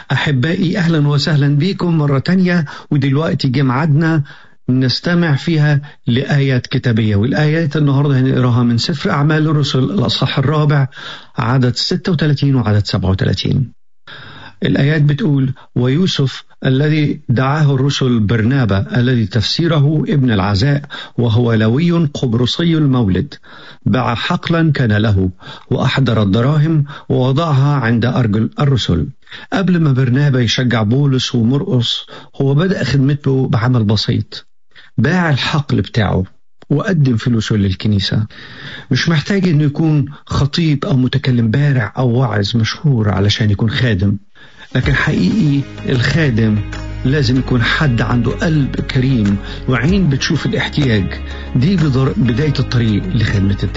أحبائي أهلا وسهلا بكم مرة تانية ودلوقتي جه ميعادنا نستمع فيها لآيات كتابية والآيات النهاردة هنقراها من سفر أعمال الرسل الأصحاح الرابع عدد 36 وعدد 37 الآيات بتقول ويوسف الذي دعاه الرسل برنابا الذي تفسيره ابن العزاء وهو لوي قبرصي المولد باع حقلا كان له وأحضر الدراهم ووضعها عند أرجل الرسل قبل ما برنابا يشجع بولس ومرقص هو بدأ خدمته بعمل بسيط باع الحقل بتاعه وقدم فلوسه للكنيسة مش محتاج انه يكون خطيب او متكلم بارع او واعظ مشهور علشان يكون خادم لكن حقيقي الخادم لازم يكون حد عنده قلب كريم وعين بتشوف الاحتياج دي بداية الطريق لخدمة